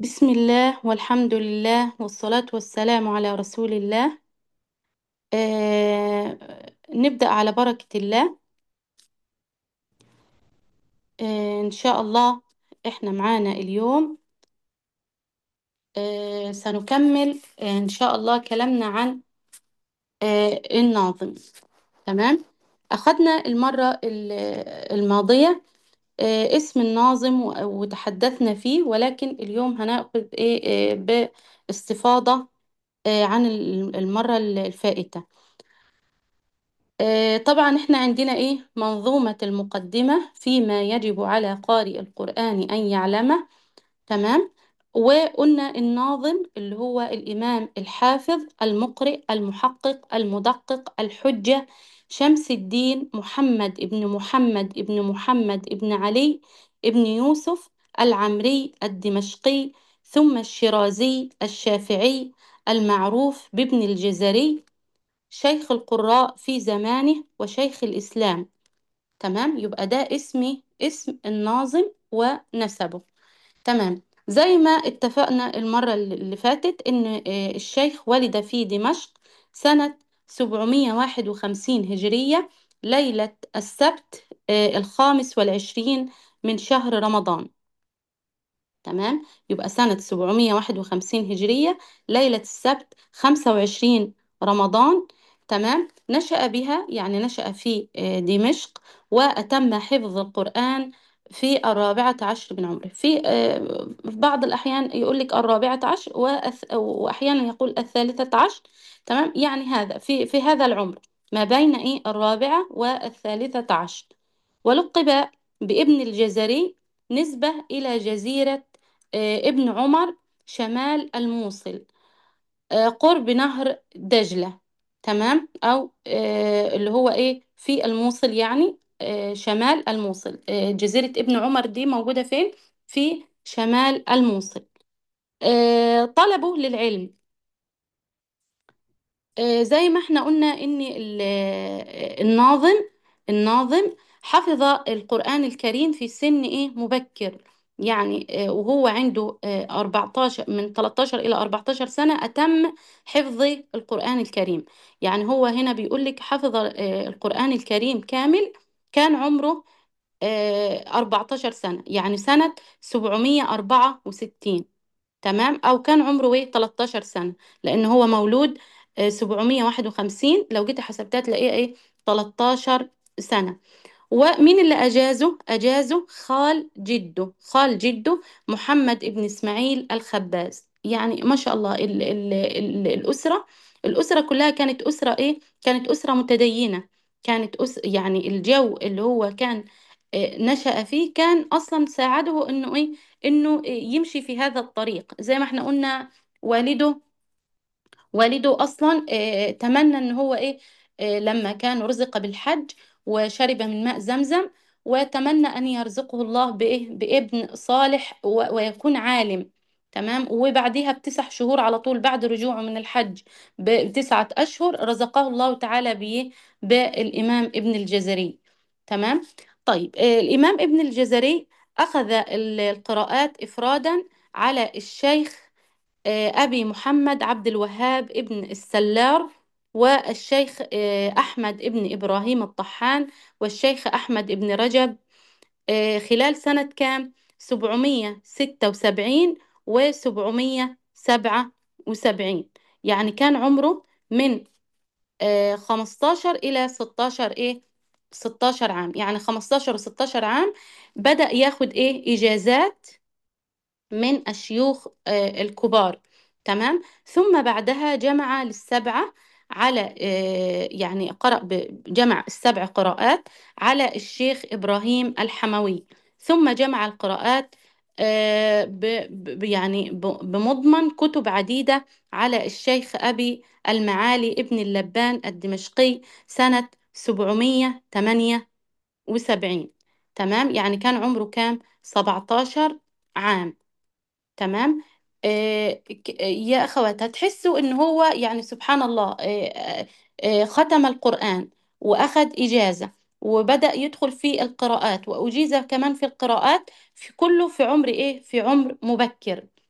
بسم الله والحمد لله والصلاة والسلام على رسول الله آه نبدأ على بركة الله آه إن شاء الله إحنا معانا اليوم آه سنكمل آه إن شاء الله كلامنا عن آه الناظم تمام أخذنا المرة ال- الماضية آه اسم الناظم و- وتحدثنا فيه ولكن اليوم هنأخذ إيه آه باستفاضة آه عن المرة الفائتة آه، طبعا احنا عندنا ايه منظومة المقدمة فيما يجب على قارئ القرآن أن يعلمه تمام وقلنا الناظم اللي هو الإمام الحافظ المقرئ المحقق المدقق الحجة شمس الدين محمد ابن محمد ابن محمد ابن علي ابن يوسف العمري الدمشقي ثم الشيرازي الشافعي المعروف بابن الجزري شيخ القراء في زمانه وشيخ الإسلام تمام يبقى ده اسمي اسم الناظم ونسبه تمام زي ما اتفقنا المرة اللي فاتت إن آه، الشيخ ولد في دمشق سنة 751 هجرية ليلة السبت آه، الخامس والعشرين من شهر رمضان تمام يبقى سنة 751 هجرية ليلة السبت 25 رمضان تمام نشأ بها يعني نشأ في آه، دمشق وأتم حفظ القرآن في الرابعة عشر من عمره في آه، في بعض الأحيان يقول لك الرابعة عشر وأث- وأحيانا يقول الثالثة عشر تمام يعني هذا في في هذا العمر ما بين إيه الرابعة والثالثة عشر ولقب بابن الجزري نسبة إلى جزيرة آه، ابن عمر شمال الموصل آه، قرب نهر دجلة تمام أو آه، اللي هو إيه في الموصل يعني آه، شمال الموصل آه، جزيرة ابن عمر دي موجودة فين؟ في شمال الموصل آه، طلبه للعلم آه، زي ما احنا قلنا ان ال- آه، الناظم الناظم حفظ القرآن الكريم في سن ايه مبكر يعني آه، وهو عنده آه، 14 من 13 إلى 14 سنة أتم حفظ القرآن الكريم يعني هو هنا بيقول لك حفظ آه، القرآن الكريم كامل كان عمره آه، 14 سنة يعني سنة 764 تمام او كان عمره ايه 13 سنه لان هو مولود آه، 751 لو جيت حسبتها تلاقيه ايه 13 سنه ومين اللي أجازه؟ أجازه خال جده خال جده محمد ابن إسماعيل الخباز يعني ما شاء الله ال ال ال الأسرة الأسرة كلها كانت أسرة إيه؟ كانت أسرة متدينة كانت أس يعني الجو اللي هو كان آه، نشأ فيه كان أصلا ساعده إنه إيه؟ إنه يمشي في هذا الطريق زي ما إحنا قلنا والده والده اصلا آه، تمنى ان هو ايه آه، لما كان رزق بالحج وشرب من ماء زمزم وتمنى ان يرزقه الله بايه بابن صالح و- ويكون عالم تمام وبعدها بتسع شهور على طول بعد رجوعه من الحج ب- بتسعة أشهر رزقه الله تعالى بإيه بالإمام ابن الجزري تمام طيب آه، الإمام ابن الجزري أخذ ال- القراءات إفرادا على الشيخ آه، أبي محمد عبد الوهاب ابن السلار والشيخ آه، أحمد ابن إبراهيم الطحان والشيخ أحمد ابن رجب آه، خلال سنة كام 776 و 777 يعني كان عمره من آه، 15 إلى 16 إيه 16 عام يعني 15 و 16 عام بدأ ياخد إيه إجازات من الشيوخ آه، الكبار تمام ثم بعدها جمع للسبعة على آه، يعني قرأ ب- جمع السبع قراءات على الشيخ إبراهيم الحموي ثم جمع القراءات آه، ب- ب- يعني ب- بمضمن كتب عديدة على الشيخ أبي المعالي ابن اللبان الدمشقي سنة 778 تمام يعني كان عمره كام 17 عام تمام آه ك- يا أخوات هتحسوا إن هو يعني سبحان الله آه آه آه، ختم القرآن وأخذ إجازة وبدأ يدخل في القراءات وأجيز كمان في القراءات في كله في عمر إيه في عمر مبكر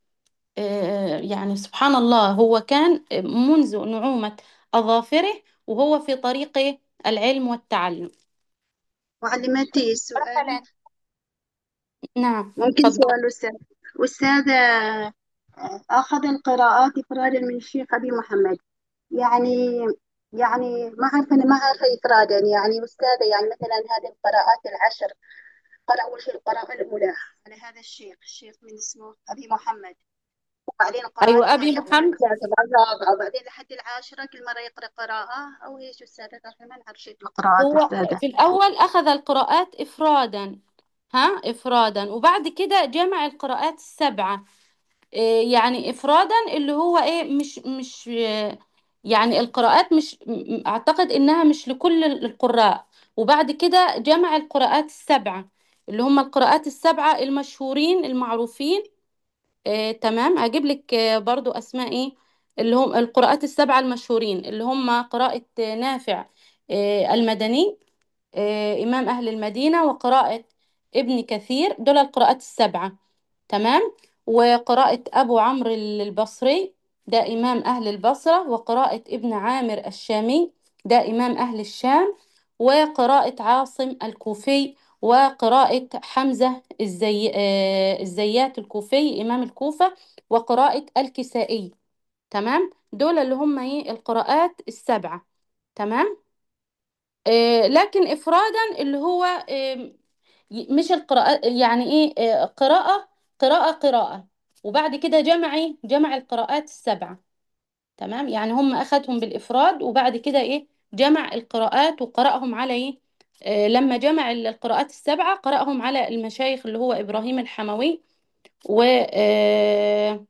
آه، يعني سبحان الله هو كان منذ نعومة أظافره وهو في طريق العلم والتعلم معلمتي السؤال مثلا نعم ممكن تفضل سؤال أستاذ أستاذة آه، أخذ القراءات إفرادا من الشيخ أبي محمد يعني يعني ما عارفة أنا ما عارفة إفرادا يعني أستاذة يعني مثلا هذه القراءات العشر قرأ أول شيء القراءة الأولى على هذا الشيخ الشيخ من اسمه أبي محمد وبعدين القراءة أيوة أبي الثانية بعدين محمد الثالثة بعدين الرابعة وبعدين لحد العاشرة كل مرة يقرأ قراءة أو إيش أستاذة احنا ما نعرف شيء في القراءات هو أستاذة في الأول أخذ القراءات إفرادا ها إفرادا وبعد كده جمع القراءات السبعة إيه يعني إفرادا اللي هو إيه مش مش آه، يعني القراءات مش م- م- أعتقد إنها مش لكل القراء وبعد كده جمع القراءات السبعة اللي هم القراءات السبعة المشهورين المعروفين آه، تمام هجيب لك آه، برضو اسماء ايه اللي هم القراءات السبعة المشهورين اللي هم قراءة آه، نافع آه، المدني آه، إمام أهل المدينة وقراءة ابن كثير دول القراءات السبعة تمام وقراءة أبو عمرو البصري ده إمام أهل البصرة وقراءة ابن عامر الشامي ده إمام أهل الشام وقراءة عاصم الكوفي وقراءة حمزة الزي... آه، الزيات الكوفي إمام الكوفة وقراءة الكسائي تمام دول اللي هم إيه القراءات السبعة تمام آه، لكن إفرادا اللي هو آم، ي- مش القراءة يعني إيه آه، قراءة قراءة قراءة وبعد كده جمعي جمع القراءات السبعة تمام يعني هم أخذهم بالإفراد وبعد كده إيه جمع القراءات وقرأهم على إيه آه، لما جمع القراءات السبعة قرأهم على المشايخ اللي هو إبراهيم الحموي و آه،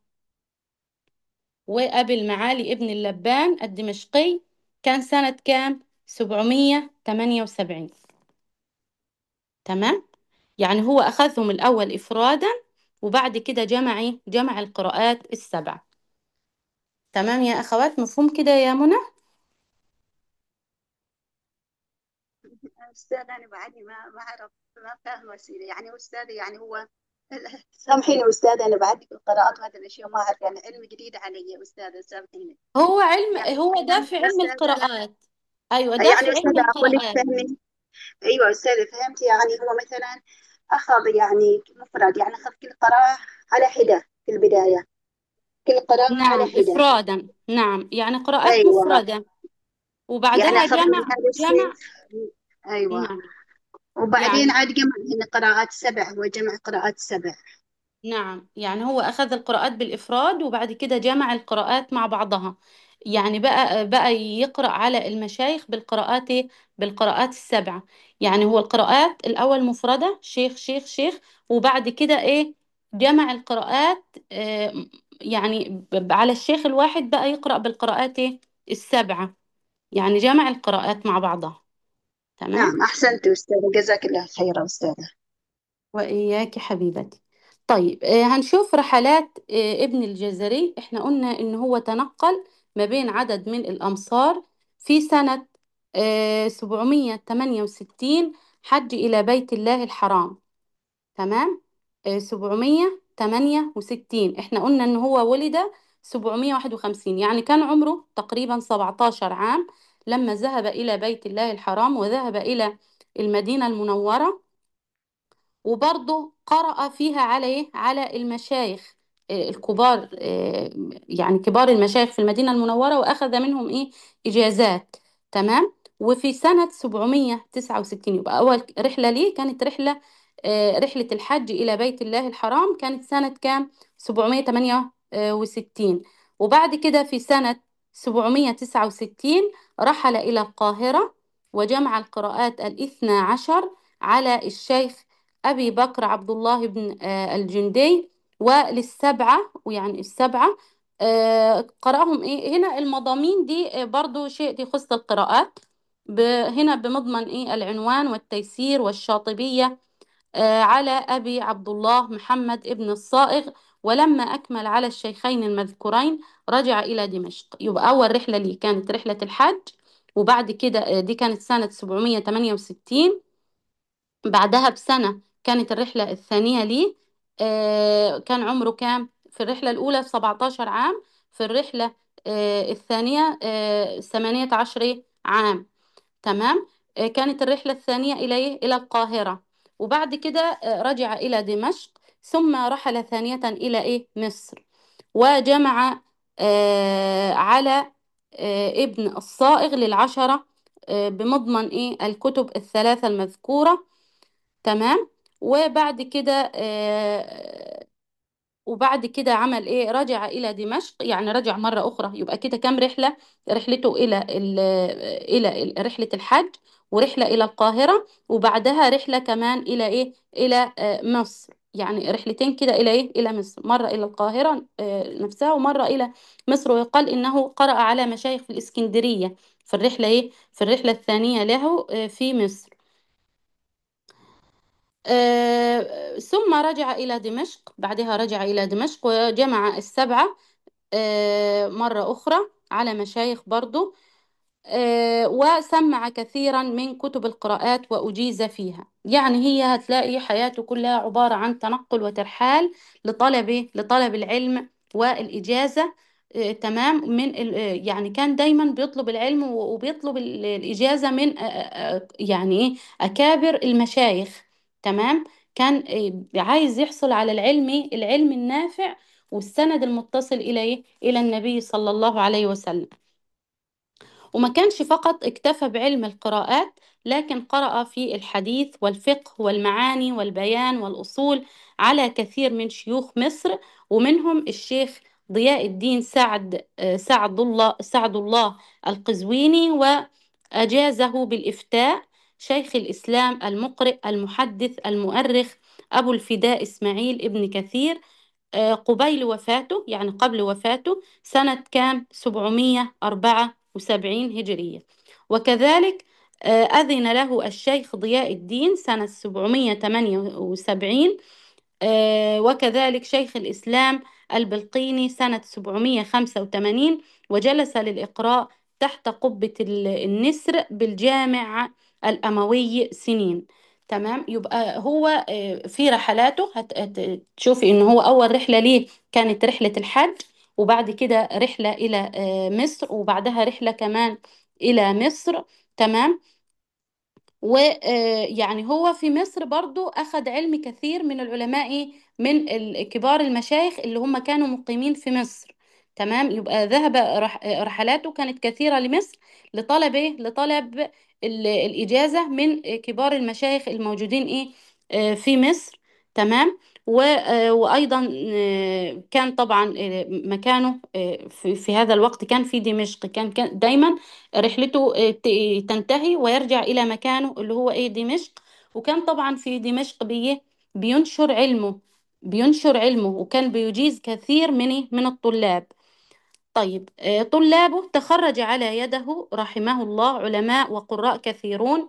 وأبي المعالي ابن اللبان الدمشقي كان سنة كام 778 تمام يعني هو أخذهم الأول إفرادا وبعد كده جمع إيه؟ جمع القراءات السبع تمام يا أخوات مفهوم كده يا منى أستاذة أنا بعدني ما ما أعرف ما فاهمة سيرة يعني أستاذة يعني هو سامحيني أستاذة أنا بعدي في القراءات وهذه الأشياء ما أعرف يعني علم جديد علي أستاذة سامحيني هو علم يعني هو ده مثلا في علم أستاذة القراءات أيوة ده في يعني علم أستاذة أقول لك القراءات فهمي أيوة أستاذة فهمت يعني هو مثلا أخذ يعني مفرد يعني أخذ كل قراءة على حدة في البداية كل قراءة على نعم حدة إفرادا نعم يعني قراءات أيوة مفردة يعني وبعدها أخذ من جمع هذا جمع الشيخ أيوة نعم وبعدين يعني عاد جمع يعني قراءات سبع وجمع قراءات سبع نعم يعني هو أخذ القراءات بالإفراد وبعد كده جمع القراءات مع بعضها يعني بقى بقى يقرأ على المشايخ بالقراءات إيه؟ بالقراءات السبعة يعني هو القراءات الأول مفردة شيخ شيخ شيخ وبعد كده إيه جمع القراءات آه، يعني ب- ب- على الشيخ الواحد بقى يقرأ بالقراءات إيه السبعة يعني جمع القراءات مع بعضها تمام نعم أحسنت أستاذة جزاك الله خيرا أستاذة وإياك حبيبتي طيب آه، هنشوف رحلات آه، ابن الجزري احنا قلنا ان هو تنقل ما بين عدد من الأمصار في سنة آه، 768 حج إلى بيت الله الحرام تمام آه، 768 احنا قلنا ان هو ولد 751 يعني كان عمره تقريبا 17 عام لما ذهب إلى بيت الله الحرام وذهب إلى المدينة المنورة وبرضه قرأ فيها على إيه؟ على المشايخ آه، الكبار آه، يعني كبار المشايخ في المدينة المنورة وأخذ منهم إيه إجازات تمام وفي سنة 769 يبقى أول رحلة ليه كانت رحلة آه، رحلة الحج إلى بيت الله الحرام كانت سنة كام 768 وبعد كده في سنة 769 رحل إلى القاهرة وجمع القراءات الاثنى عشر على الشيخ أبي بكر عبد الله بن آه، الجندي وللسبعة ويعني السبعة آه، قرأهم إيه هنا المضامين دي آه، برضو شيء يخص القراءات ب- هنا بمضمن إيه العنوان والتيسير والشاطبية آه، على أبي عبد الله محمد ابن الصائغ ولما أكمل على الشيخين المذكورين رجع إلى دمشق يبقى أول رحلة لي كانت رحلة الحج وبعد كده آه، دي كانت سنة 768 بعدها بسنة كانت الرحلة الثانية لي آه، كان عمره كام في الرحلة الأولى 17 عام في الرحلة آه، الثانية آه، 18 عام تمام آه، كانت الرحلة الثانية إلى إيه؟ إلى القاهرة وبعد كده آه، رجع إلى دمشق ثم رحل ثانية إلى إيه؟ مصر وجمع آه، على آه، ابن الصائغ للعشرة آه، بمضمن إيه؟ الكتب الثلاثة المذكورة تمام وبعد كده آه، وبعد كده عمل ايه رجع الى دمشق يعني رجع مرة اخرى يبقى كده كام رحلة رحلته الى ال الى ال- رحلة الحج ورحلة الى القاهرة وبعدها رحلة كمان الى ايه الى آه، مصر يعني رحلتين كده الى ايه الى مصر مرة الى القاهرة آه، نفسها ومرة الى مصر ويقال انه قرأ على مشايخ في الاسكندرية في الرحلة ايه في الرحلة الثانية له آه، في مصر آه، ثم رجع إلى دمشق بعدها رجع إلى دمشق وجمع السبعة آه، مرة أخرى على مشايخ برضو آه، وسمع كثيرا من كتب القراءات وأجيز فيها يعني هي هتلاقي حياته كلها عبارة عن تنقل وترحال لطلب لطلب العلم والإجازة آه، تمام من ال- آه، يعني كان دايما بيطلب العلم و- وبيطلب ال- الإجازة من آه، آه، آه، يعني إيه أكابر المشايخ تمام كان آه، عايز يحصل على العلم العلم النافع والسند المتصل إلى إيه؟ إلى النبي صلى الله عليه وسلم وما كانش فقط اكتفى بعلم القراءات لكن قرأ في الحديث والفقه والمعاني والبيان والأصول على كثير من شيوخ مصر ومنهم الشيخ ضياء الدين سعد آه، سعد الله سعد الله القزويني وأجازه بالإفتاء شيخ الإسلام المقرئ المحدث المؤرخ أبو الفداء إسماعيل ابن كثير آه، قبيل وفاته يعني قبل وفاته سنة كام 774 هجرية وكذلك آه، أذن له الشيخ ضياء الدين سنة 778 آه، وكذلك شيخ الإسلام البلقيني سنة 785 وجلس للإقراء تحت قبة ال- النسر بالجامع الأموي سنين تمام يبقى هو آه، في رحلاته هت- هتشوفي إن هو أول رحلة ليه كانت رحلة الحج وبعد كده رحلة إلى آه، مصر وبعدها رحلة كمان إلى مصر تمام ويعني هو في مصر برضو أخذ علم كثير من العلماء إيه؟ من ال- كبار المشايخ اللي هم كانوا مقيمين في مصر تمام يبقى ذهب رح رحلاته كانت كثيرة لمصر لطلب إيه؟ لطلب ال- الإجازة من كبار المشايخ الموجودين إيه آه، في مصر تمام و- آه، وأيضا آه، كان طبعا آه، مكانه آه، في في هذا الوقت كان في دمشق كان كان دايما رحلته آه، ت- تنتهي ويرجع إلى مكانه اللي هو إيه دمشق وكان طبعا في دمشق بيه بينشر علمه بينشر علمه وكان بيجيز كثير من إيه؟ من الطلاب طيب آه، طلابه تخرج على يده رحمه الله علماء وقراء كثيرون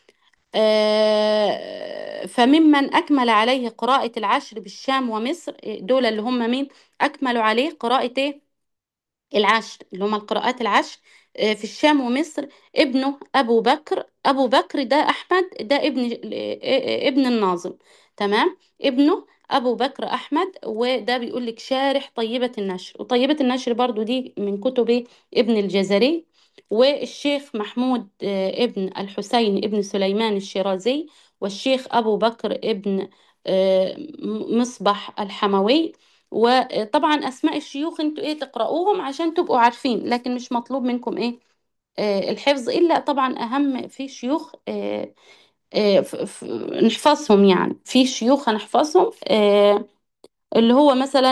آه، فممن أكمل عليه قراءة العشر بالشام ومصر آه، دول اللي هم مين أكملوا عليه قراءة إيه العشر اللي هما القراءات العشر آه، في الشام ومصر ابنه أبو بكر أبو بكر ده أحمد ده ابن آه، آه، ابن الناظم تمام ابنه أبو بكر أحمد وده بيقول لك شارح طيبة النشر وطيبة النشر برضو دي من كتب ابن الجزري والشيخ محمود آه، ابن الحسين ابن سليمان الشيرازي والشيخ أبو بكر ابن آه، م- مصبح الحموي وطبعا اسماء الشيوخ انتوا ايه تقرأوهم عشان تبقوا عارفين لكن مش مطلوب منكم ايه آه الحفظ الا طبعا اهم في شيوخ آه آه ف- ف- نحفظهم يعني في شيوخ هنحفظهم آه اللي هو مثلا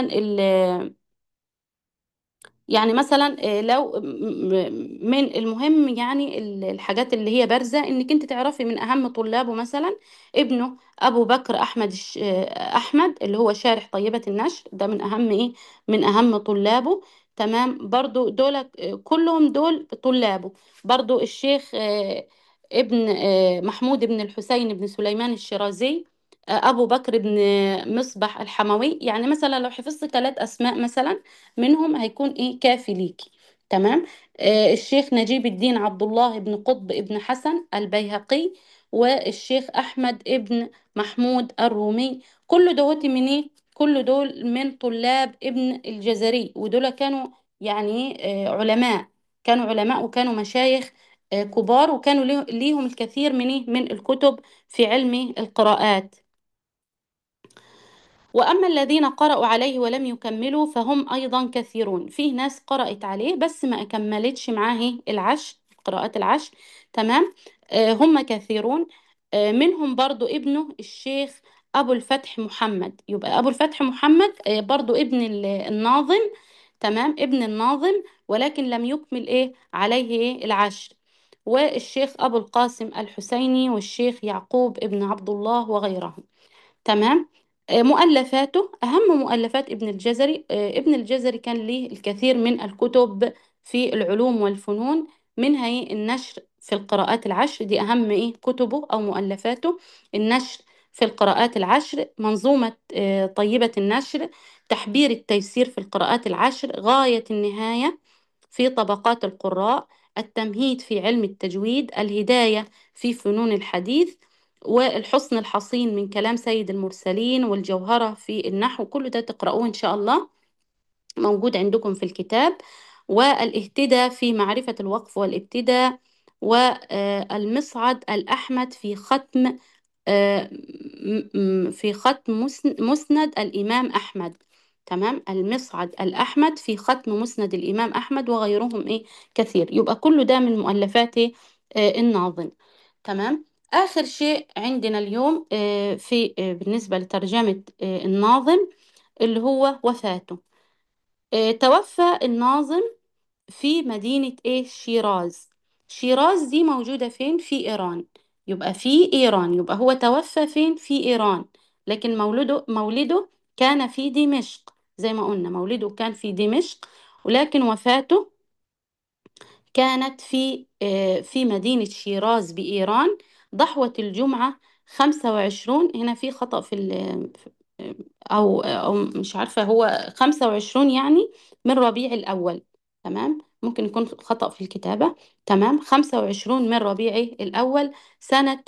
يعني مثلا آه، لو م- م- من المهم يعني ال- الحاجات اللي هي بارزة انك انت تعرفي من اهم طلابه مثلا ابنه ابو بكر احمد الش... آه، احمد اللي هو شارح طيبة النشر ده من اهم ايه من اهم طلابه تمام برضو دول آه، كلهم دول طلابه برضو الشيخ آه، ابن آه، محمود بن الحسين بن سليمان الشيرازي آه، ابو بكر بن مصبح الحموي يعني مثلا لو حفظت ثلاث اسماء مثلا منهم هيكون ايه كافي ليكي تمام آه الشيخ نجيب الدين عبد الله بن قطب ابن حسن البيهقي والشيخ احمد ابن محمود الرومي كل دوت من ايه كل دول من طلاب ابن الجزري ودول كانوا يعني آه، علماء كانوا علماء وكانوا مشايخ آه، كبار وكانوا ليه- ليهم الكثير من إيه؟ من الكتب في علم القراءات وأما الذين قرأوا عليه ولم يكملوا فهم أيضا كثيرون فيه ناس قرأت عليه بس ما كملتش معاه العشر قراءات العشر تمام آه هم كثيرون آه منهم برضو ابنه الشيخ أبو الفتح محمد يبقى أبو الفتح محمد آه برضو ابن ال- الناظم تمام ابن الناظم ولكن لم يكمل إيه عليه إيه العشر والشيخ أبو القاسم الحسيني والشيخ يعقوب ابن عبد الله وغيرهم تمام آه، مؤلفاته أهم مؤلفات ابن الجزري آه، ابن الجزري كان ليه الكثير من الكتب في العلوم والفنون منها إيه؟ النشر في القراءات العشر دي أهم إيه كتبه أو مؤلفاته النشر في القراءات العشر منظومة آه، طيبة النشر تحبير التيسير في القراءات العشر غاية النهاية في طبقات القراء التمهيد في علم التجويد الهداية في فنون الحديث والحسن الحصين من كلام سيد المرسلين والجوهرة في النحو كل ده تقرؤوه إن شاء الله موجود عندكم في الكتاب والاهتداء في معرفة الوقف والابتداء والمصعد الأحمد في ختم آه، م- م- في ختم مسن- مسند الإمام أحمد تمام المصعد الأحمد في ختم مسند الإمام أحمد وغيرهم إيه كثير يبقى كل ده من مؤلفات آه، الناظم تمام آخر شيء عندنا اليوم آه، في آه، بالنسبة لترجمة آه، الناظم اللي هو وفاته آه، توفى الناظم في مدينة ايه شيراز شيراز دي موجودة فين في إيران يبقى في إيران يبقى هو توفى فين في إيران لكن مولده مولده كان في دمشق زي ما قلنا مولده كان في دمشق ولكن وفاته كانت في آه، في مدينة شيراز بإيران ضحوة الجمعة 25 هنا في خطأ في ال أو أو مش عارفة هو 25 يعني من ربيع الأول تمام ممكن يكون خطأ في الكتابة تمام 25 من ربيع الأول سنة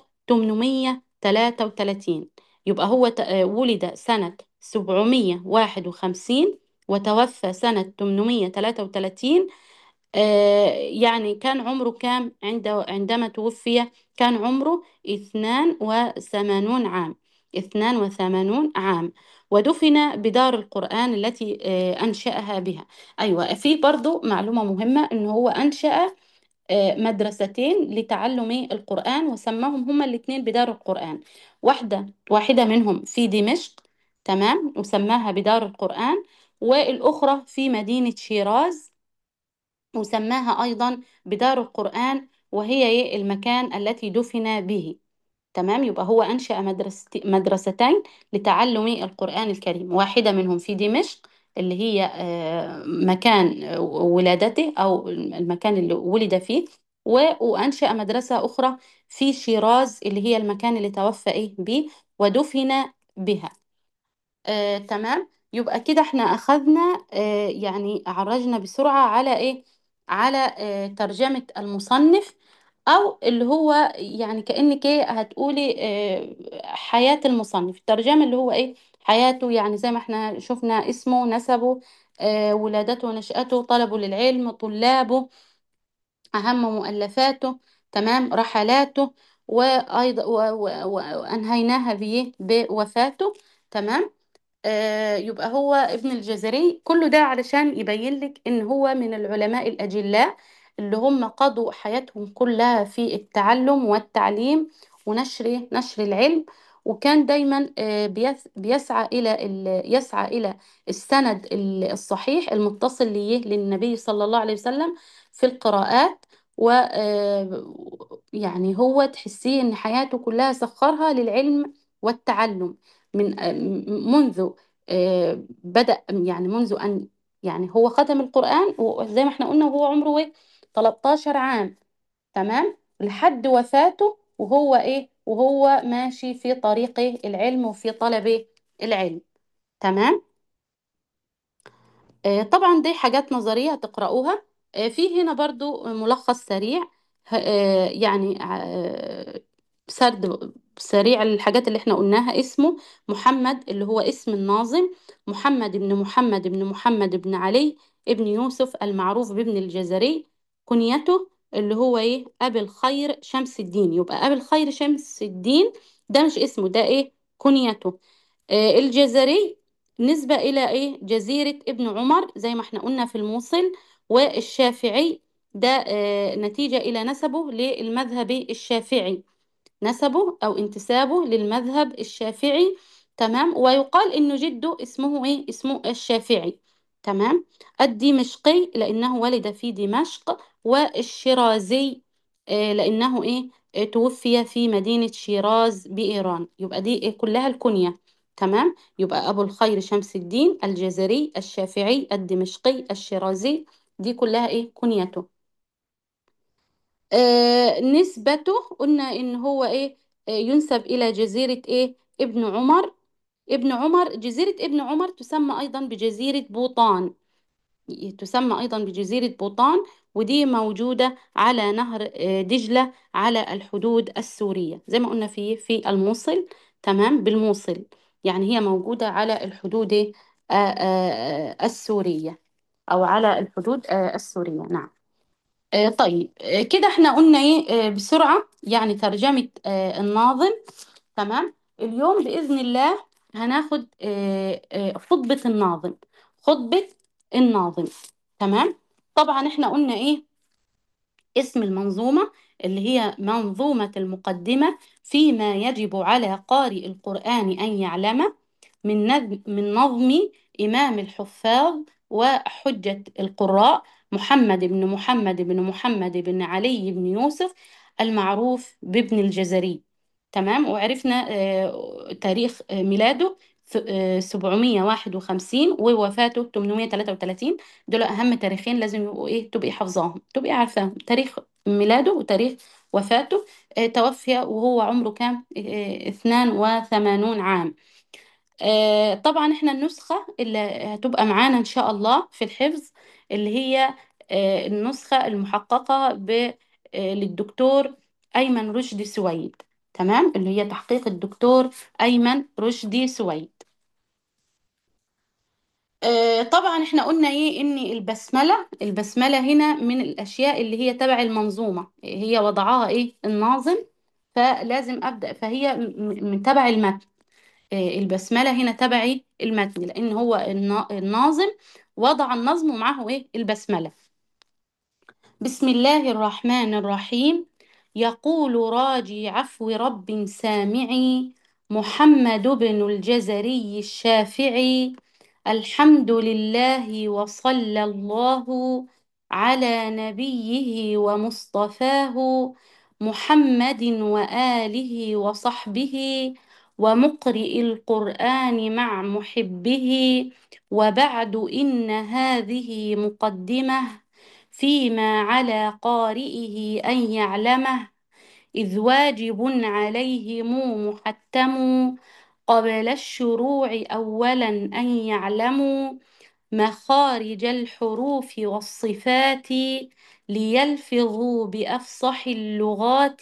833 يبقى هو ت- آه، ولد سنة 751 وتوفى سنة 833 آه، يعني كان عمره كام عند عندما توفي كان عمره اثنان وثمانون عام اثنان وثمانون عام ودفن بدار القرآن التي آه، أنشأها بها أيوة في برضو معلومة مهمة إنه هو أنشأ آه، مدرستين لتعلم القرآن وسماهم هما الاثنين بدار القرآن واحدة واحدة منهم في دمشق تمام وسماها بدار القرآن والأخرى في مدينة شيراز وسماها أيضا بدار القرآن وهي إيه المكان التي دفن به تمام يبقى هو أنشأ مدرست مدرستين لتعلم القرآن الكريم واحدة منهم في دمشق اللي هي آه، مكان ولادته أو المكان اللي ولد فيه و- وأنشأ مدرسة أخرى في شيراز اللي هي المكان اللي توفى إيه به ودفن بها آه، تمام يبقى كده احنا أخذنا آه، يعني عرجنا بسرعة على إيه على آه، ترجمة المصنف أو اللي هو يعني كأنك إيه هتقولي آه، حياة المصنف الترجمة اللي هو إيه حياته يعني زي ما احنا شفنا اسمه نسبه آه، ولادته ونشأته طلبه للعلم طلابه أهم مؤلفاته تمام رحلاته وأيضا و- و- و- وأنهيناها بإيه بوفاته تمام آه، يبقى هو ابن الجزري كله ده علشان يبين لك ان هو من العلماء الاجلاء اللي هم قضوا حياتهم كلها في التعلم والتعليم ونشر نشر العلم وكان دايما آه، بيس- بيسعى الى ال- يسعى الى السند ال- الصحيح المتصل ليه للنبي صلى الله عليه وسلم في القراءات و آه، يعني هو تحسيه ان حياته كلها سخرها للعلم والتعلم من آه، منذ آه، بدأ يعني منذ أن يعني هو ختم القرآن وزي ما احنا قلنا وهو عمره ايه 13 عام تمام لحد وفاته وهو ايه وهو ماشي في طريق العلم وفي طلب العلم تمام آه، طبعا دي حاجات نظرية هتقرأوها آه، في هنا برضو ملخص سريع ه- آه، يعني آه، سرد سريع الحاجات اللي احنا قلناها اسمه محمد اللي هو اسم الناظم محمد بن محمد بن محمد بن علي ابن يوسف المعروف بابن الجزري كنيته اللي هو ايه أبي الخير شمس الدين يبقى أبي الخير شمس الدين ده مش اسمه ده ايه كنيته آه الجزري نسبة إلى ايه جزيرة ابن عمر زي ما احنا قلنا في الموصل والشافعي ده آه نتيجة إلى نسبه للمذهب الشافعي نسبه أو انتسابه للمذهب الشافعي تمام ويقال إنه جده اسمه إيه؟ اسمه الشافعي تمام الدمشقي لأنه ولد في دمشق والشيرازي آه، لأنه إيه آه، توفي في مدينة شيراز بإيران يبقى دي إيه كلها الكنية تمام يبقى أبو الخير شمس الدين الجزري الشافعي الدمشقي الشيرازي دي كلها إيه كنيته آه نسبته قلنا ان هو ايه آه ينسب الى جزيرة ايه ابن عمر ابن عمر جزيرة ابن عمر تسمى ايضا بجزيرة بوطان تسمى ايضا بجزيرة بوطان ودي موجودة على نهر آه دجلة على الحدود السورية زي ما قلنا في في الموصل تمام بالموصل يعني هي موجودة على الحدود آه آه آه، السورية او على الحدود آه السورية نعم آه، طيب آه، كده احنا قلنا ايه آه، بسرعة يعني ترجمة آه، الناظم تمام اليوم بإذن الله هناخد آه، آه، خطبة الناظم خطبة الناظم تمام طبعا احنا قلنا ايه اسم المنظومة اللي هي منظومة المقدمة فيما يجب على قارئ القرآن أن يعلمه من نظم من نظم إمام الحفاظ وحجة القراء محمد بن محمد بن محمد بن علي بن يوسف المعروف بابن الجزري تمام وعرفنا آه، تاريخ آه، ميلاده ف- آه، 751 ووفاته 833 دول أهم تاريخين لازم يبقوا إيه تبقي حافظاهم تبقي عارفاهم تاريخ ميلاده وتاريخ وفاته آه، توفي وهو عمره كام آه، 82 عام آه، طبعا احنا النسخة اللي هتبقى معانا ان شاء الله في الحفظ اللي هي آه، النسخة المحققة ب آه، للدكتور أيمن رشدي سويد تمام اللي هي تحقيق الدكتور أيمن رشدي سويد آه، طبعا احنا قلنا ايه ان البسملة البسملة هنا من الاشياء اللي هي تبع المنظومة هي وضعها ايه الناظم فلازم ابدا فهي م- م- من تبع المتن آه، البسملة هنا تبعي المتن لأن هو النا- الناظم وضع النظم ومعه إيه البسملة بسم الله الرحمن الرحيم يقول راجي عفو رب سامعي محمد بن الجزري الشافعي الحمد لله وصلى الله على نبيه ومصطفاه محمد وآله وصحبه ومقرئ القرآن مع محبه وبعد إن هذه مقدمة فيما على قارئه أن يعلمه إذ واجب عليهم محتم قبل الشروع أولا أن يعلموا مخارج الحروف والصفات ليلفظوا بأفصح اللغات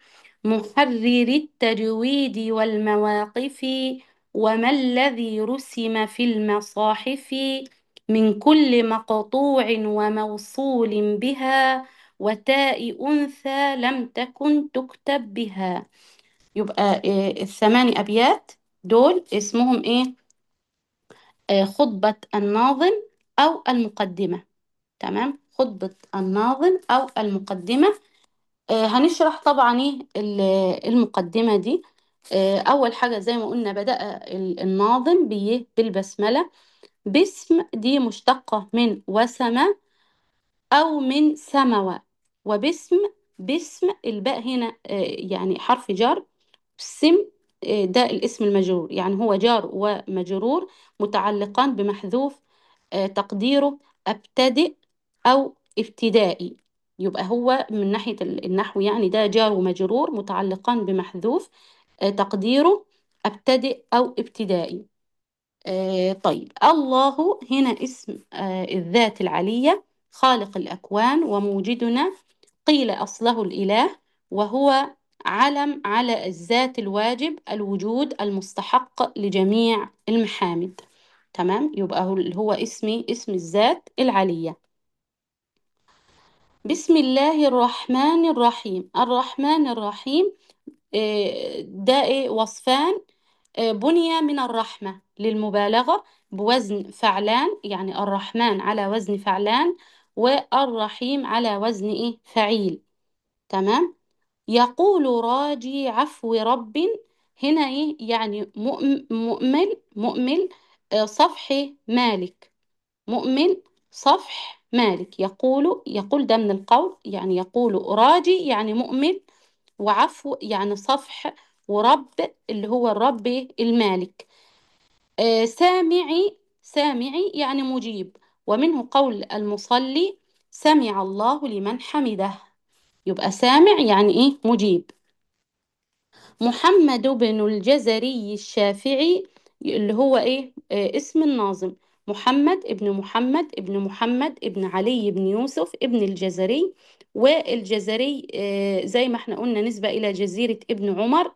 محرر التجويد والمواقف وما الذي رسم في المصاحف من كل مقطوع وموصول بها وتاء أنثى لم تكن تكتب بها يبقى آه، الثماني أبيات دول اسمهم إيه آه، خطبة الناظم أو المقدمة تمام خطبة الناظم أو المقدمة آه، هنشرح طبعا إيه ال- المقدمة دي آه، أول حاجة زي ما قلنا بدأ ال- الناظم بإيه بالبسملة باسم دي مشتقة من وسمة أو من سموة وباسم باسم الباء هنا آه، يعني حرف جر سم آه، ده الاسم المجرور يعني هو جار ومجرور متعلقان بمحذوف آه، تقديره أبتدئ أو ابتدائي يبقى هو من ناحية ال- النحو يعني ده جار ومجرور متعلقان بمحذوف آه، تقديره أبتدئ أو ابتدائي آه، طيب الله هنا اسم آه، الذات العلية خالق الأكوان وموجدنا قيل أصله الإله وهو علم على الذات الواجب الوجود المستحق لجميع المحامد تمام يبقى هو هو اسمي اسم الذات العلية بسم الله الرحمن الرحيم الرحمن الرحيم آه، ده إيه؟ وصفان آه، بني من الرحمة للمبالغة بوزن فعلان يعني الرحمن على وزن فعلان والرحيم على وزن إيه فعيل تمام يقول راجي عفو رب هنا إيه يعني مؤم- مؤمل مؤمل آه، صفح مالك مؤمل صفح مالك يقول يقول ده من القول يعني يقول راجي يعني مؤمل وعفو يعني صفح ورب اللي هو الرب المالك آه، سامعي سامعي يعني مجيب ومنه قول المصلي سمع الله لمن حمده يبقى سامع يعني ايه مجيب محمد بن الجزري الشافعي اللي هو ايه آه اسم الناظم محمد ابن محمد ابن محمد ابن علي بن يوسف ابن الجزري والجزري آه زي ما احنا قلنا نسبة إلى جزيرة ابن عمر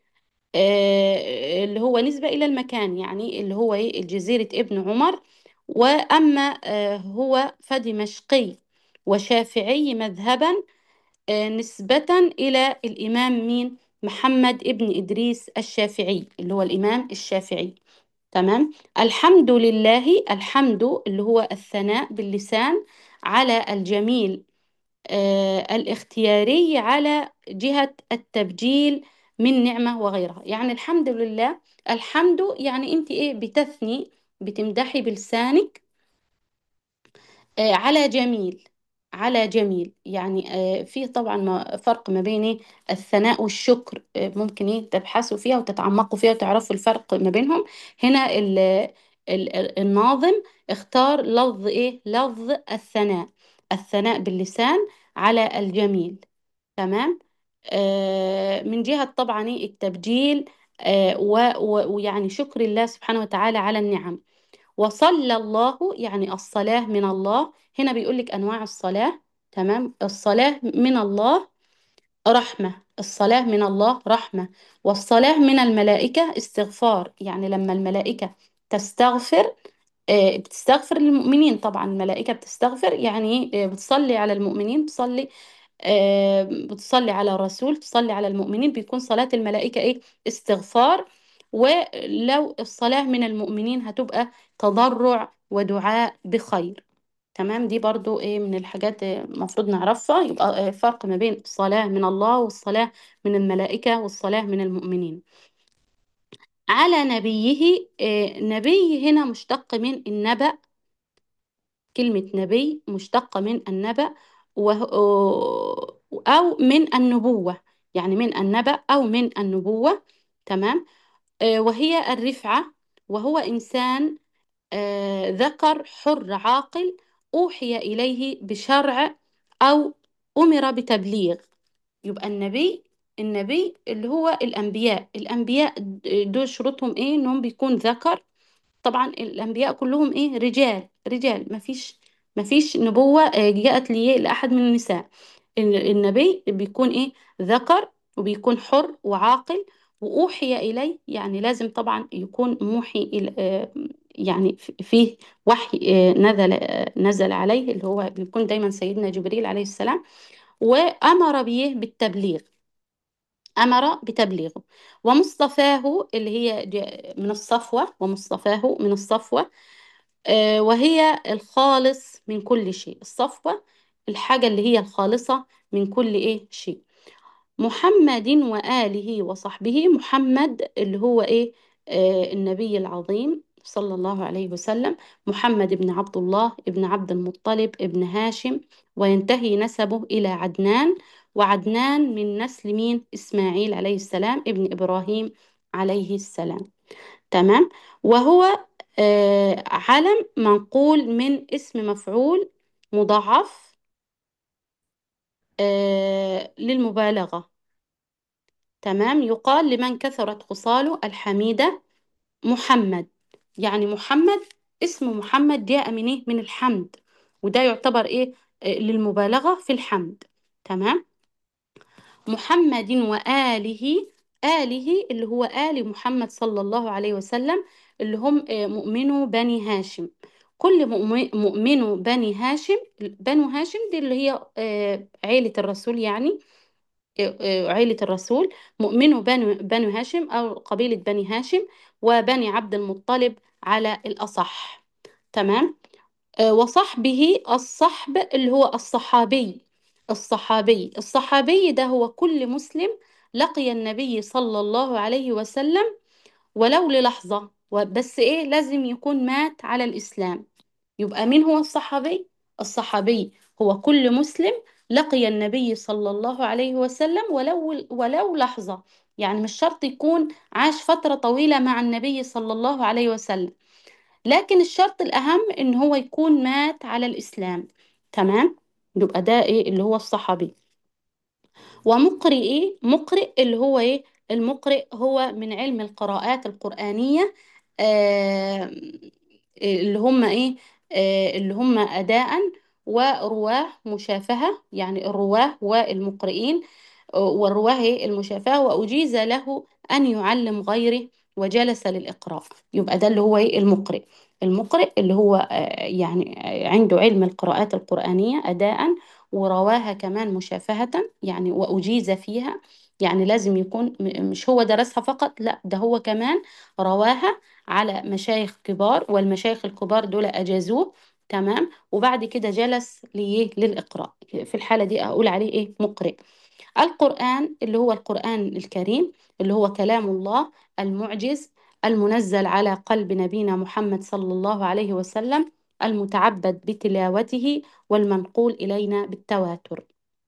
آه اللي هو نسبة إلى المكان يعني اللي هو ايه جزيرة ابن عمر وأما آه هو فدمشقي وشافعي مذهبا آه، نسبة إلى الإمام مين محمد ابن إدريس الشافعي اللي هو الإمام الشافعي تمام الحمد لله الحمد اللي هو الثناء باللسان على الجميل آه الاختياري على جهة التبجيل من نعمة وغيرها يعني الحمد لله الحمد يعني أنت إيه بتثني بتمدحي بلسانك آه، على جميل على جميل يعني آه، في طبعا ما- فرق ما بين إيه؟ الثناء والشكر آه، ممكن ايه تبحثوا فيها وتتعمقوا فيها وتعرفوا الفرق ما بينهم هنا ال ال ال- الناظم اختار لفظ ايه لفظ الثناء الثناء باللسان على الجميل تمام آه، من جهة طبعا إيه؟ التبجيل آه، و- و- ويعني شكر الله سبحانه وتعالى على النعم وصلى الله يعني الصلاة من الله هنا بيقول لك أنواع الصلاة تمام الصلاة من الله رحمة الصلاة من الله رحمة والصلاة من الملائكة استغفار يعني لما الملائكة تستغفر آه، بتستغفر للمؤمنين طبعا الملائكة بتستغفر يعني آه، بتصلي على المؤمنين بتصلي آه، بتصلي على الرسول تصلي على المؤمنين بيكون صلاة الملائكة ايه استغفار ولو الصلاة من المؤمنين هتبقى تضرع ودعاء بخير تمام دي برضو ايه من الحاجات آه، المفروض نعرفها يبقى آه، فرق ما بين الصلاة من الله والصلاة من الملائكة والصلاة من المؤمنين على نبيه آه، نبي هنا مشتق من النبأ كلمة نبي مشتقة من النبأ وه- أو من النبوة يعني من النبأ أو من النبوة تمام آه، وهي الرفعة وهو إنسان آه، ذكر حر عاقل أوحي إليه بشرع أو أمر بتبليغ يبقى النبي النبي اللي هو الأنبياء الأنبياء دول شروطهم إيه إنهم بيكون ذكر طبعا الأنبياء كلهم إيه رجال رجال مفيش مفيش نبوة آه، جاءت لي لأحد من النساء ال- النبي بيكون إيه ذكر وبيكون حر وعاقل وأوحي إليه يعني لازم طبعا يكون موحي إلى آه، يعني في- فيه وحي آه، نزل آه، نزل عليه اللي هو بيكون دايما سيدنا جبريل عليه السلام وأمر به بالتبليغ أمر بتبليغه ومصطفاه اللي هي ج- من الصفوة ومصطفاه من الصفوة آه، وهي الخالص من كل شيء الصفوة الحاجة اللي هي الخالصة من كل إيه شيء محمد وآله وصحبه محمد اللي هو إيه آه النبي العظيم صلى الله عليه وسلم محمد بن عبد الله ابن عبد المطلب ابن هاشم وينتهي نسبه إلى عدنان وعدنان من نسل مين إسماعيل عليه السلام ابن إبراهيم عليه السلام تمام وهو آه علم منقول من اسم مفعول مضاعف آه للمبالغة تمام يقال لمن كثرت خصاله الحميدة محمد يعني محمد اسم محمد جاء من ايه من الحمد وده يعتبر ايه آه، للمبالغة في الحمد تمام محمد وآله آله اللي هو آل محمد صلى الله عليه وسلم اللي هم آه، مؤمنو بني هاشم كل مؤمن- مؤمنو بني هاشم بنو هاشم دي اللي هي آه، عيلة الرسول يعني آه، آه، عيلة الرسول مؤمنو بنو بنو هاشم أو قبيلة بني هاشم وبني عبد المطلب على الأصح تمام آه، وصحبه الصحب اللي هو الصحابي الصحابي الصحابي ده هو كل مسلم لقي النبي صلى الله عليه وسلم ولو للحظة بس إيه لازم يكون مات على الإسلام يبقى مين هو الصحابي؟ الصحابي هو كل مسلم لقي النبي صلى الله عليه وسلم ولو ولو لحظة يعني مش شرط يكون عاش فترة طويلة مع النبي صلى الله عليه وسلم لكن الشرط الأهم إن هو يكون مات على الإسلام تمام يبقى ده إيه اللي هو الصحابي ومقرئ إيه مقرئ اللي هو إيه المقرئ هو من علم القراءات القرآنية آه اللي هم إيه آه اللي هم أداء ورواه مشافهة يعني الرواه والمقرئين والرواه المشافهة وأجيز له أن يعلم غيره وجلس للإقراء يبقى ده اللي هو إيه المقرئ المقرئ اللي هو آه، يعني آه، عنده علم القراءات القرآنية أداء ورواها كمان مشافهة يعني وأجيز فيها يعني لازم يكون م- مش هو درسها فقط لا ده هو كمان رواها على مشايخ كبار والمشايخ الكبار دول أجازوه تمام وبعد كده جلس ليه للإقراء في الحالة دي أقول عليه إيه مقرئ القرآن اللي هو القرآن الكريم اللي هو كلام الله المعجز المنزل على قلب نبينا محمد صلى الله عليه وسلم المتعبد بتلاوته والمنقول إلينا بالتواتر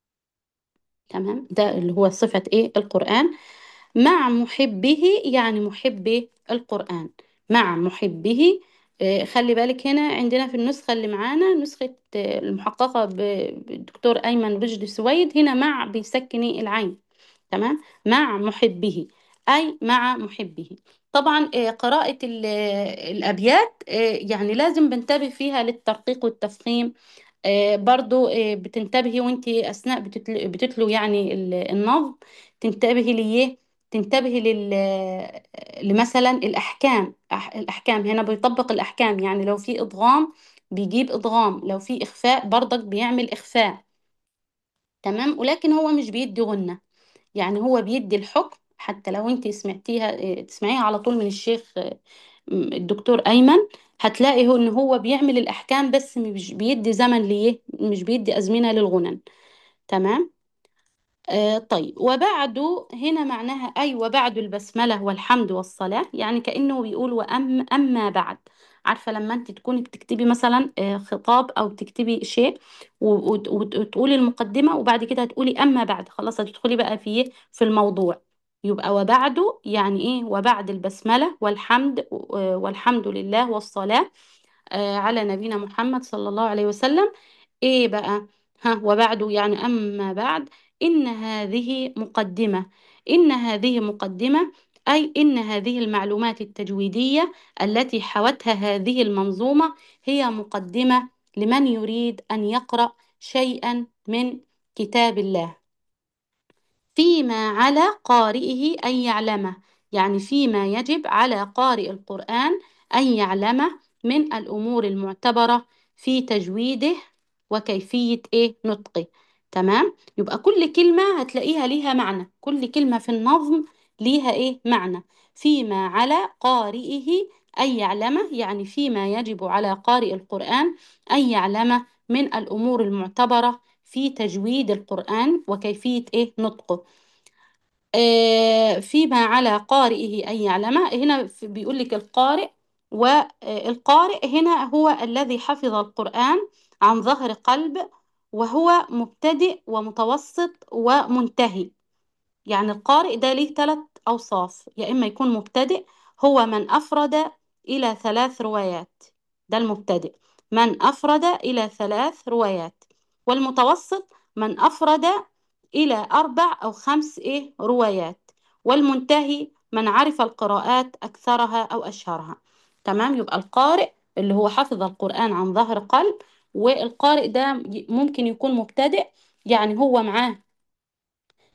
تمام ده اللي هو صفة إيه القرآن مع محبه يعني محب القرآن مع محبه آه، خلي بالك هنا عندنا في النسخة اللي معانا نسخة آه، المحققة ب- بالدكتور أيمن رشدي سويد هنا مع بيسكني العين تمام مع محبه أي مع محبه طبعا آه، قراءة ال- الأبيات آه، يعني لازم بنتبه فيها للترقيق والتفخيم آه، برضو آه، بتنتبهي وانت أثناء بتتل- بتتلو يعني ال- النظم تنتبهي ليه تنتبهي لل لمثلا الأحكام أح- الأحكام هنا بيطبق الأحكام يعني لو في إدغام بيجيب إدغام لو في إخفاء برضك بيعمل إخفاء تمام ولكن هو مش بيدي غنة يعني هو بيدي الحكم حتى لو انت سمعتيها اه، تسمعيها على طول من الشيخ اه، م- الدكتور أيمن هتلاقي هو ان هو بيعمل الأحكام بس مش بيدي زمن ليه مش بيدي أزمنة للغنن تمام آه طيب وبعد هنا معناها أي وبعد البسملة والحمد والصلاة يعني كأنه بيقول وأم أما بعد عارفة لما أنت تكوني بتكتبي مثلا آه خطاب أو بتكتبي شيء و- وت- وت- وتقولي المقدمة وبعد كده هتقولي أما بعد خلاص هتدخلي بقى في إيه؟ في الموضوع يبقى وبعده يعني إيه وبعد البسملة والحمد آه، والحمد لله والصلاة آه، على نبينا محمد صلى الله عليه وسلم ايه بقى ها وبعد يعني اما بعد ان هذه مقدمة ان هذه مقدمة اي ان هذه المعلومات التجويدية التي حوتها هذه المنظومة هي مقدمة لمن يريد ان يقرأ شيئا من كتاب الله فيما على قارئه أن يعلمه يعني فيما يجب على قارئ القرآن أن يعلمه من الأمور المعتبرة في تجويده وكيفية إيه نطقه تمام يبقى كل كلمة هتلاقيها ليها معنى كل كلمة في النظم ليها إيه معنى فيما على قارئه أن يعلمه يعني فيما يجب على قارئ القرآن أن يعلمه من الأمور المعتبرة في تجويد القرآن وكيفية إيه نطقه آه، فيما على قارئه أن يعلمه هنا في- بيقول لك القارئ والقارئ هنا هو الذي حفظ القرآن عن ظهر قلب وهو مبتدئ ومتوسط ومنتهي يعني القارئ ده ليه ثلاث أوصاف يا إما يكون مبتدئ هو من أفرد إلى ثلاث روايات ده المبتدئ من أفرد إلى ثلاث روايات والمتوسط من أفرد إلى أربع أو خمس إيه روايات والمنتهي من عرف القراءات أكثرها أو أشهرها تمام يبقى القارئ اللي هو حفظ القرآن عن ظهر قلب والقارئ ده ممكن يكون مبتدئ يعني هو معاه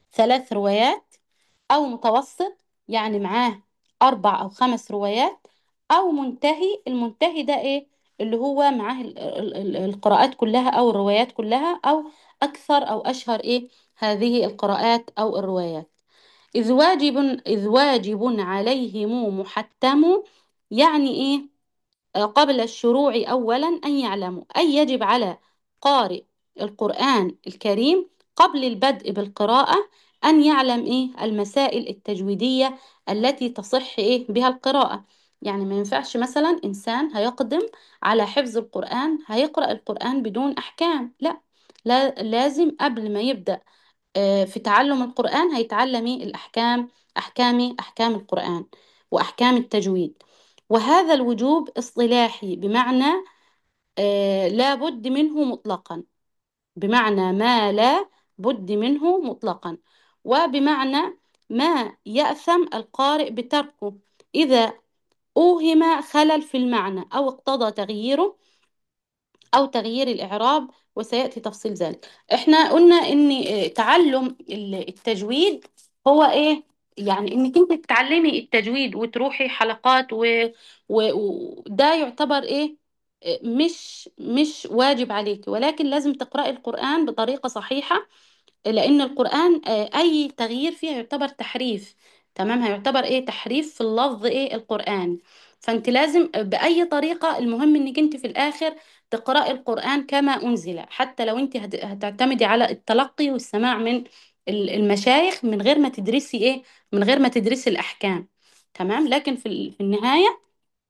ثلاث روايات أو متوسط يعني معاه أربع أو خمس روايات أو منتهي المنتهي ده إيه اللي هو معاه ال- ال- ال- القراءات كلها أو الروايات كلها أو أكثر أو أشهر إيه هذه القراءات أو الروايات إذ واجب إذ واجب عليهم محتم يعني إيه قبل الشروع أولا أن يعلموا أي يجب على قارئ القرآن الكريم قبل البدء بالقراءة أن يعلم إيه المسائل التجويدية التي تصح إيه بها القراءة يعني ما ينفعش مثلا إنسان هيقدم على حفظ القرآن هيقرأ القرآن بدون أحكام لا لا لازم قبل ما يبدأ آه، في تعلم القرآن هيتعلم إيه الأحكام أحكام أحكام القرآن وأحكام التجويد وهذا الوجوب اصطلاحي بمعنى آه، لا بد منه مطلقا بمعنى ما لا بد منه مطلقا وبمعنى ما يأثم القارئ بتركه إذا أوهم خلل في المعنى أو اقتضى تغييره أو تغيير الإعراب وسيأتي تفصيل ذلك احنا قلنا ان آه، تعلم ال- التجويد هو ايه يعني انك انت تتعلمي التجويد وتروحي حلقات و- و- وده يعتبر ايه آه، مش مش واجب عليك ولكن لازم تقرأي القرآن بطريقة صحيحة لأن القرآن آه، أي تغيير فيها يعتبر تحريف تمام هيعتبر إيه تحريف في اللفظ إيه القرآن فأنت لازم بأي طريقة المهم إنك أنت في الآخر تقرأي القرآن كما أنزل حتى لو أنت هت- هتعتمدي على التلقي والسماع من ال- المشايخ من غير ما تدرسي إيه من غير ما تدرسي الأحكام تمام لكن في ال- في النهاية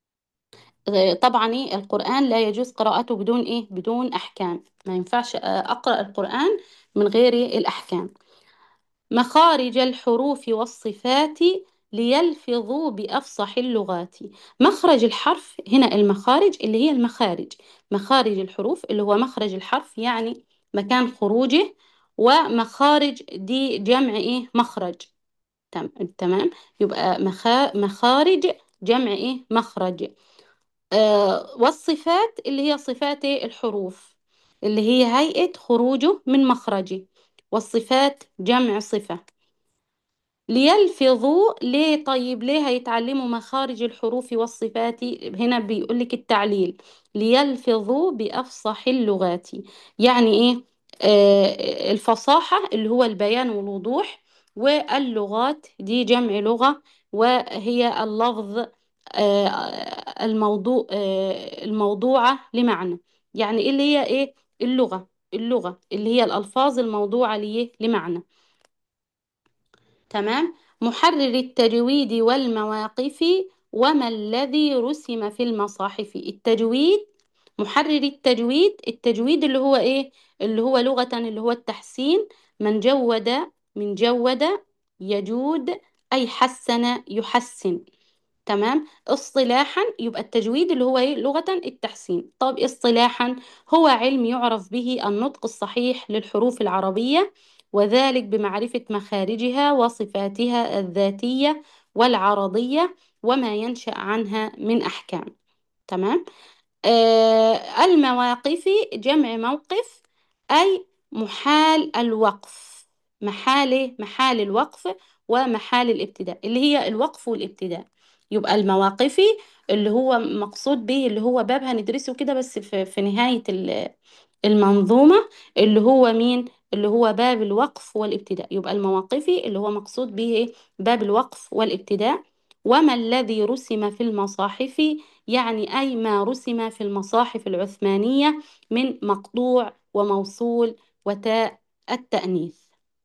آه، طبعا إيه القرآن لا يجوز قراءته بدون إيه بدون أحكام ما ينفعش آه، أقرأ القرآن من غير إيه الأحكام مخارج الحروف والصفات ليلفظوا بأفصح اللغات مخرج الحرف هنا المخارج اللي هي المخارج مخارج الحروف اللي هو مخرج الحرف يعني مكان خروجه ومخارج دي جمع ايه مخرج تم- تمام يبقى مخا مخارج جمع ايه مخرج آه والصفات اللي هي صفات إيه؟ الحروف اللي هي هيئة خروجه من مخرجه والصفات جمع صفة ليلفظوا ليه طيب ليه هيتعلموا مخارج الحروف والصفات هنا بيقولك التعليل ليلفظوا بأفصح اللغات يعني ايه آه الفصاحة اللي هو البيان والوضوح واللغات دي جمع لغة وهي اللفظ آه الموضوع آه الموضوعة لمعنى يعني إيه اللي هي ايه اللغة اللغة اللي هي الألفاظ الموضوعة ليه لمعنى تمام محرر التجويد والمواقف وما الذي رسم في المصاحف التجويد محرر التجويد التجويد اللي هو ايه اللي هو لغة اللي هو التحسين من جود من جود يجود أي حسن يحسن تمام اصطلاحا يبقى التجويد اللي هو ايه لغة التحسين طب اصطلاحا هو علم يعرف به النطق الصحيح للحروف العربية وذلك بمعرفة مخارجها وصفاتها الذاتية والعرضية وما ينشأ عنها من أحكام تمام آه المواقف جمع موقف أي محال الوقف محال محال الوقف ومحال الابتداء اللي هي الوقف والابتداء يبقى المواقفي اللي هو مقصود به اللي هو باب هندرسه كده بس في, في نهاية ال- المنظومة اللي هو مين اللي هو باب الوقف والابتداء يبقى المواقفي اللي هو مقصود به إيه؟ باب الوقف والابتداء وما الذي رسم في المصاحف يعني أي ما رسم في المصاحف العثمانية من مقطوع وموصول وتاء التأنيث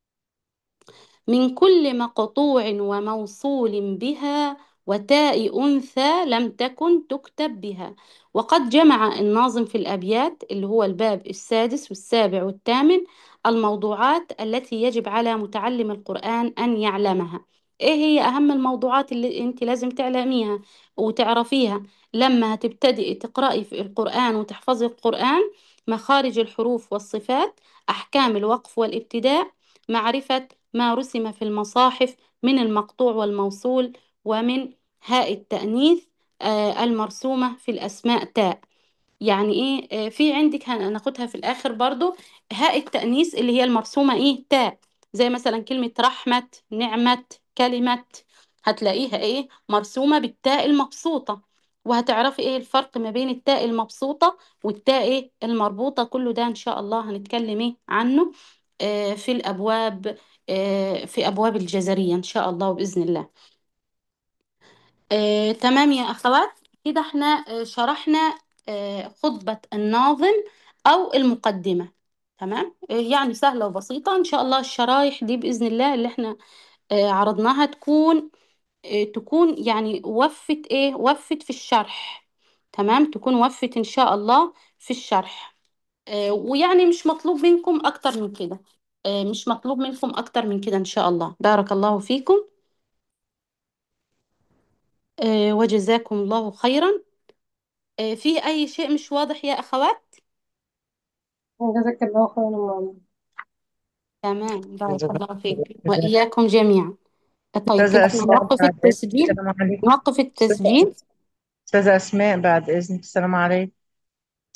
من كل مقطوع وموصول بها وتاء أنثى لم تكن تكتب بها وقد جمع الناظم في الأبيات اللي هو الباب السادس والسابع والثامن الموضوعات التي يجب على متعلم القرآن أن يعلمها إيه هي أهم الموضوعات اللي أنت لازم تعلميها وتعرفيها لما هتبتدئي تقرأي في القرآن وتحفظي القرآن مخارج الحروف والصفات أحكام الوقف والابتداء معرفة ما رسم في المصاحف من المقطوع والموصول ومن هاء التأنيث آه، المرسومة في الأسماء تاء يعني إيه آه، في عندك هناخدها في الآخر برضو هاء التأنيث اللي هي المرسومة إيه تاء زي مثلا كلمة رحمة نعمة كلمة هتلاقيها ايه مرسومة بالتاء المبسوطة وهتعرفي ايه الفرق ما بين التاء المبسوطة والتاء إيه المربوطة كله ده ان شاء الله هنتكلم ايه عنه آه في الابواب آه في ابواب الجزرية ان شاء الله وبإذن الله آه، تمام يا أخوات كده احنا آه، شرحنا آه، خطبة الناظم أو المقدمة تمام آه، يعني سهلة وبسيطة إن شاء الله الشرايح دي بإذن الله اللي احنا آه، عرضناها تكون آه، تكون يعني وفت إيه وفت في الشرح تمام تكون وفت إن شاء الله في الشرح آه، ويعني مش مطلوب منكم أكتر من كده آه، مش مطلوب منكم أكتر من كده إن شاء الله بارك الله فيكم آه، وجزاكم الله خيرا آه، في أي شيء مش واضح يا أخوات؟ جزاك الله خيرا ماما تمام بارك جزاك الله الله فيك خير. وإياكم جميعا طيب كده أستاذة احنا أسماء نوقف بعد إذن التسجيل السلام عليكم نوقف أستاذة التسجيل أستاذة أسماء بعد إذن السلام عليكم